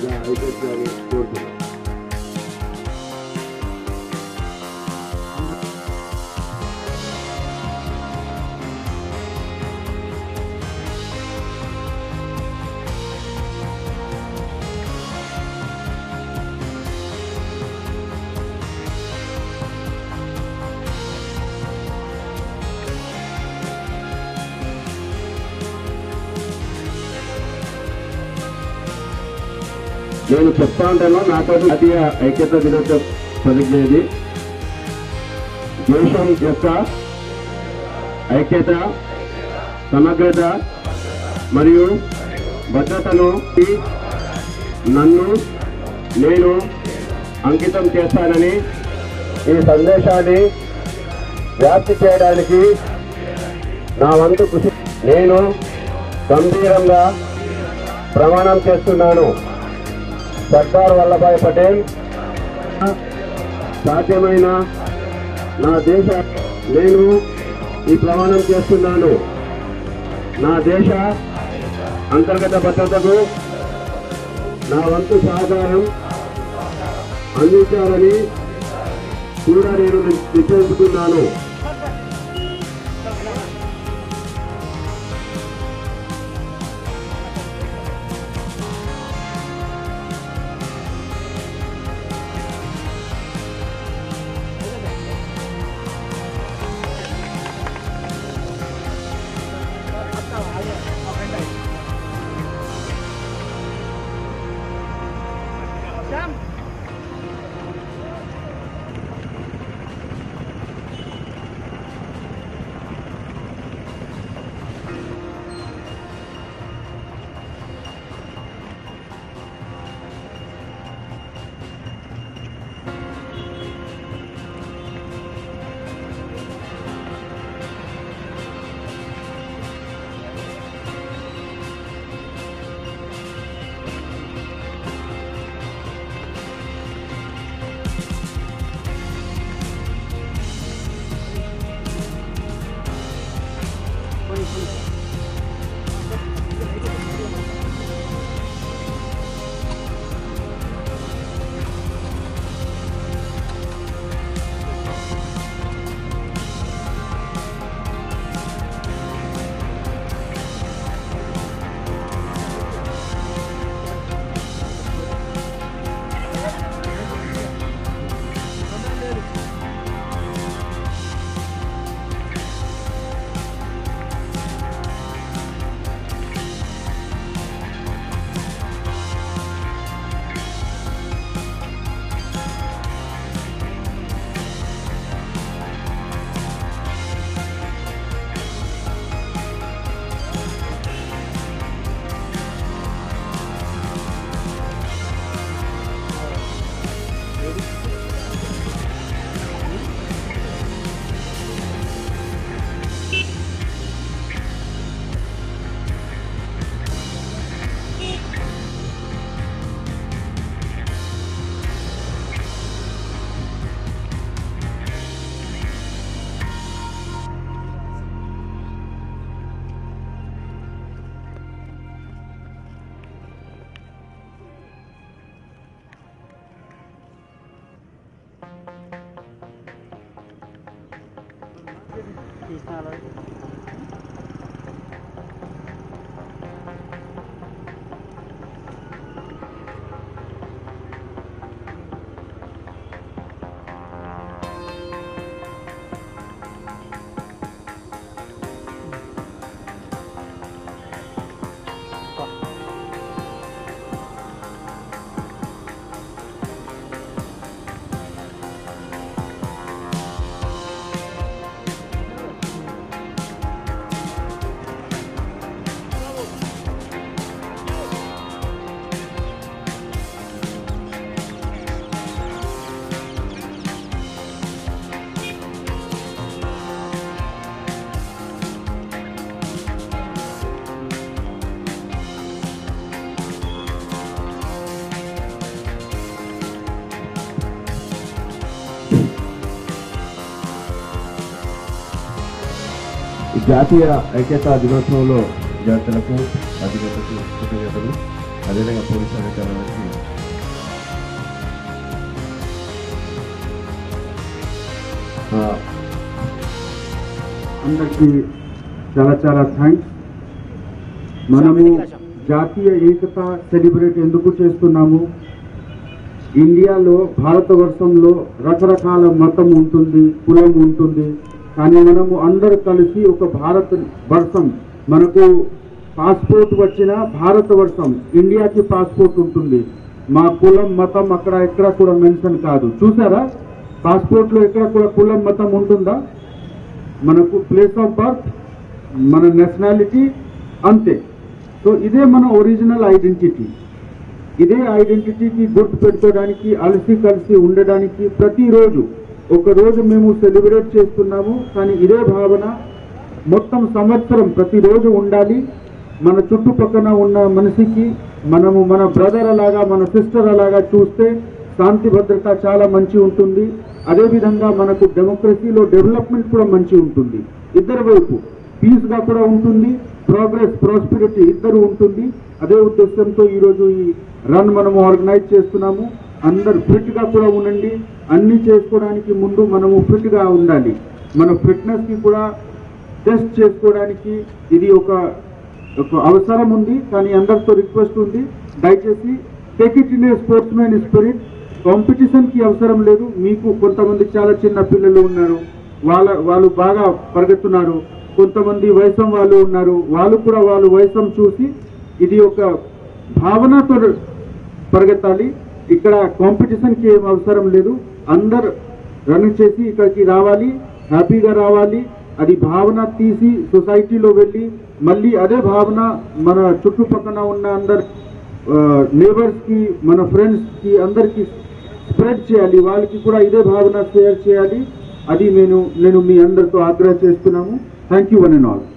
ఐక్యతని కోరుతున్నాను నేను చెప్తా ఉంటాను నాతో జాతీయ ఐక్యత దినోత్సవ ప్రతిజ్ఞ ఇది దేశం యొక్క ఐక్యత సమగ్రత మరియు భద్రతను నన్ను నేను అంకితం చేస్తానని ఈ సందేశాన్ని వ్యాప్తి చేయడానికి నా వంతు కృషి నేను గంభీరంగా ప్రమాణం చేస్తున్నాను సర్దార్ వల్లభాయ్ పటేల్ సాధ్యమైన నా దేశ నేను ఈ ప్రమాణం చేస్తున్నాను నా దేశ అంతర్గత భద్రతకు నా వంతు సహకారం అందించాలని కూడా నేను నిశ్చయించుకున్నాను జాతీయ ఐక్యతా దినోత్సవంలో విద్యార్థులకు అధినేతకు కృతజ్ఞతలు అదేవిధంగా పోలీసు అధికారులకి ఆ, అందరికీ చాలా చాలా థ్యాంక్స్ మనము జాతీయ ఏకత సెలబ్రేట్ ఎందుకు చేస్తున్నాము ఇండియాలో భారతవర్షంలో రకరకాల మతం ఉంటుంది కులం ఉంటుంది కానీ మనము అందరూ కలిసి ఒక భారత వర్షం మనకు పాస్పోర్ట్ వచ్చిన భారతవర్షం ఇండియాకి పాస్పోర్ట్ ఉంటుంది మా కులం మతం అక్కడ ఎక్కడ కూడా మెన్షన్ కాదు చూసారా పాస్పోర్ట్లో ఎక్కడ కూడా కులం మతం ఉంటుందా మనకు ప్లేస్ ఆఫ్ బర్త్ మన నేషనాలిటీ అంతే సో ఇదే మన ఒరిజినల్ ఐడెంటిటీ ఇదే ఐడెంటిటీకి గుర్తు పెట్టుకోవడానికి అలసి కలిసి ఉండడానికి ప్రతిరోజు ఒక రోజు మేము సెలబ్రేట్ చేస్తున్నాము కానీ ఇదే భావన మొత్తం సంవత్సరం ప్రతిరోజు ఉండాలి మన చుట్టుపక్కన ఉన్న మనిషికి మనము మన బ్రదర్ అలాగా మన సిస్టర్ అలాగా చూస్తే శాంతి భద్రత చాలా మంచి ఉంటుంది అదేవిధంగా మనకు డెమోక్రసీలో డెవలప్మెంట్ కూడా మంచి ఉంటుంది ఇద్దరు వైపు పీస్గా కూడా ఉంటుంది ప్రోగ్రెస్ ప్రాస్పిరిటీ ఇద్దరు ఉంటుంది అదే ఉద్దేశంతో ఈరోజు ఈ రన్ మనము ఆర్గనైజ్ చేస్తున్నాము అందరు ఫిట్గా కూడా ఉండండి అన్ని చేసుకోవడానికి ముందు మనము ఫిట్గా ఉండాలి మన ఫిట్నెస్కి కూడా టెస్ట్ చేసుకోవడానికి ఇది ఒక ఒక అవసరం ఉంది కానీ అందరితో రిక్వెస్ట్ ఉంది దయచేసి take it in a sportsman spirit competition కి అవసరం లేదు మీకు కొంతమంది చాలా చిన్న పిల్లలు ఉన్నారు వాళ్ళ వాళ్ళు బాగా పరిగెత్తున్నారు కొంతమంది వయసం వాళ్ళు ఉన్నారు వాళ్ళు కూడా వాళ్ళు వయసం చూసి ఇది ఒక భావనతో పరిగెత్తాలి ఇక్కడ కాంపిటీషన్ కి ఏం అవసరం లేదు అందరు రన్ చేసి ఇక్కడికి రావాలి హ్యాపీగా రావాలి అది భావన తీసి సొసైటీలో వెళ్ళి మళ్ళీ అదే భావన మన చుట్టుపక్కల ఉన్న అందరు నేబర్స్ కి మన ఫ్రెండ్స్ కి అందరికి స్ప్రెడ్ చేయాలి వాళ్ళకి కూడా ఇదే భావన షేర్ చేయాలి అది నేను నేను మీ అందరితో ఆగ్రహ చేస్తున్నాము thank you one and all